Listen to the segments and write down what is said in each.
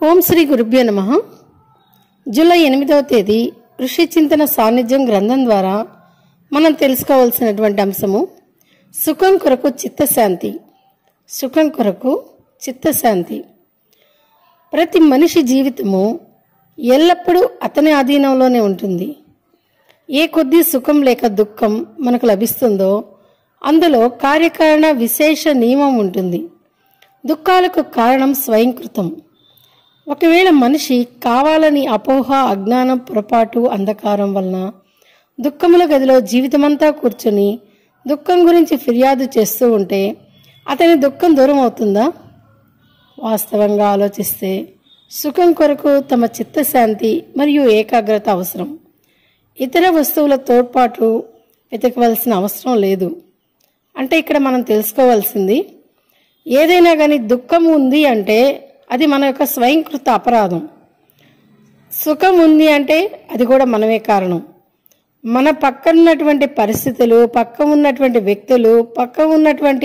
ఓం శ్రీ గురుభ్యో నమ జూలై ఎనిమిదవ తేదీ ఋషి చింతన సాన్నిధ్యం గ్రంథం ద్వారా మనం తెలుసుకోవాల్సినటువంటి అంశము సుఖం కొరకు చిత్తశాంతి సుఖం కొరకు చిత్తశాంతి ప్రతి మనిషి జీవితము ఎల్లప్పుడూ అతని ఆధీనంలోనే ఉంటుంది ఏ కొద్ది సుఖం లేక దుఃఖం మనకు లభిస్తుందో అందులో కార్యకారణ విశేష నియమం ఉంటుంది దుఃఖాలకు కారణం స్వయంకృతం ఒకవేళ మనిషి కావాలని అపోహ అజ్ఞానం పొరపాటు అంధకారం వలన దుఃఖముల గదిలో జీవితమంతా కూర్చుని దుఃఖం గురించి ఫిర్యాదు చేస్తూ ఉంటే అతని దుఃఖం దూరం అవుతుందా వాస్తవంగా ఆలోచిస్తే సుఖం కొరకు తమ చిత్తశాంతి మరియు ఏకాగ్రత అవసరం ఇతర వస్తువుల తోడ్పాటు వెతకవలసిన అవసరం లేదు అంటే ఇక్కడ మనం తెలుసుకోవాల్సింది ఏదైనా కానీ దుఃఖం ఉంది అంటే అది మన యొక్క స్వయంకృత అపరాధం సుఖం ఉంది అంటే అది కూడా మనమే కారణం మన పక్కన ఉన్నటువంటి పరిస్థితులు పక్క ఉన్నటువంటి వ్యక్తులు పక్క ఉన్నటువంటి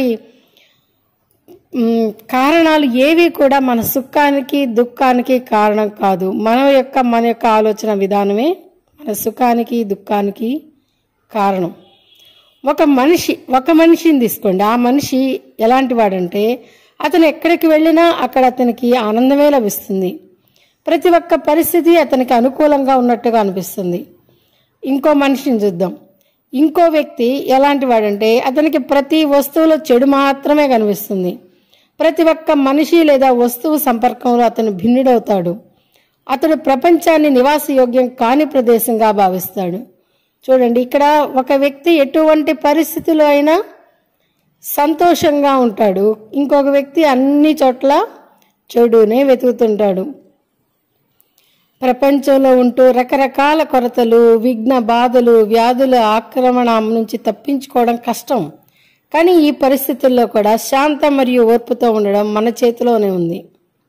మ్, కారణాలు ఏవి కూడా మన సుఖానికి దుఃఖానికి కారణం కాదు మన యొక్క మన యొక్క ఆలోచన విధానమే మన సుఖానికి దుఃఖానికి కారణం ఒక మనిషి ఒక మనిషిని తీసుకోండి ఆ మనిషి ఎలాంటి వాడంటే అతను ఎక్కడికి వెళ్ళినా అక్కడ అతనికి ఆనందమే లభిస్తుంది ప్రతి ఒక్క పరిస్థితి అతనికి అనుకూలంగా ఉన్నట్టుగా అనిపిస్తుంది ఇంకో మనిషిని చూద్దాం ఇంకో వ్యక్తి ఎలాంటి వాడంటే అతనికి ప్రతి వస్తువులో చెడు మాత్రమే కనిపిస్తుంది ప్రతి ఒక్క మనిషి లేదా వస్తువు సంపర్కంలో అతను భిన్నుడవుతాడు అతడు ప్రపంచాన్ని నివాసయోగ్యం కాని ప్రదేశంగా భావిస్తాడు చూడండి ఇక్కడ ఒక వ్యక్తి ఎటువంటి పరిస్థితుల్లో అయినా సంతోషంగా ఉంటాడు ఇంకొక వ్యక్తి అన్ని చోట్ల చెడునే వెతుకుతుంటాడు ప్రపంచంలో ఉంటూ రకరకాల కొరతలు విఘ్న బాధలు వ్యాధుల ఆక్రమణ నుంచి తప్పించుకోవడం కష్టం కానీ ఈ పరిస్థితుల్లో కూడా శాంత మరియు ఓర్పుతో ఉండడం మన చేతిలోనే ఉంది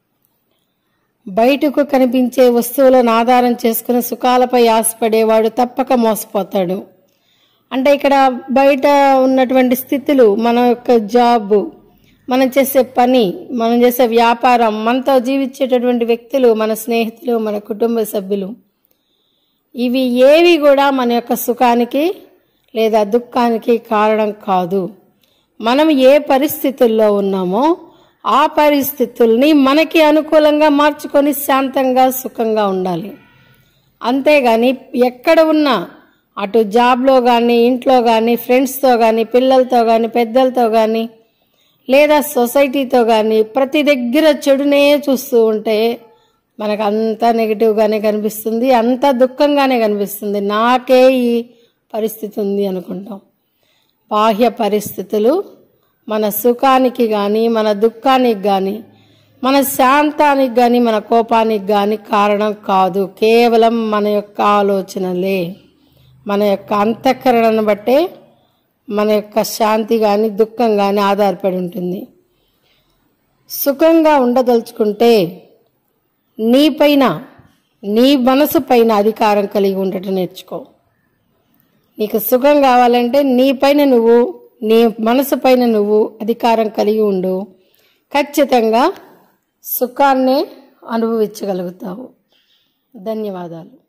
బయటకు కనిపించే వస్తువులను ఆధారం చేసుకుని సుఖాలపై ఆశపడేవాడు తప్పక మోసపోతాడు అంటే ఇక్కడ బయట ఉన్నటువంటి స్థితులు మన యొక్క జాబ్ మనం చేసే పని మనం చేసే వ్యాపారం మనతో జీవించేటటువంటి వ్యక్తులు మన స్నేహితులు మన కుటుంబ సభ్యులు ఇవి ఏవి కూడా మన యొక్క సుఖానికి లేదా దుఃఖానికి కారణం కాదు మనం ఏ పరిస్థితుల్లో ఉన్నామో ఆ పరిస్థితుల్ని మనకి అనుకూలంగా మార్చుకొని శాంతంగా సుఖంగా ఉండాలి అంతేగాని ఎక్కడ ఉన్నా అటు జాబ్లో కానీ ఇంట్లో కానీ ఫ్రెండ్స్తో కానీ పిల్లలతో కానీ పెద్దలతో కానీ లేదా సొసైటీతో కానీ ప్రతి దగ్గర చెడునే చూస్తూ ఉంటే మనకు అంతా నెగిటివ్గానే కనిపిస్తుంది అంత దుఃఖంగానే కనిపిస్తుంది నాకే ఈ పరిస్థితి ఉంది అనుకుంటాం బాహ్య పరిస్థితులు మన సుఖానికి కానీ మన దుఃఖానికి కానీ మన శాంతానికి కానీ మన కోపానికి కానీ కారణం కాదు కేవలం మన యొక్క ఆలోచనలే మన యొక్క అంతఃకరణను బట్టే మన యొక్క శాంతి కానీ దుఃఖం కానీ ఆధారపడి ఉంటుంది సుఖంగా ఉండదలుచుకుంటే నీపైన నీ మనసు పైన అధికారం కలిగి ఉండటం నేర్చుకో నీకు సుఖం కావాలంటే నీ పైన నువ్వు నీ మనసు పైన నువ్వు అధికారం కలిగి ఉండు ఖచ్చితంగా సుఖాన్నే అనుభవించగలుగుతావు ధన్యవాదాలు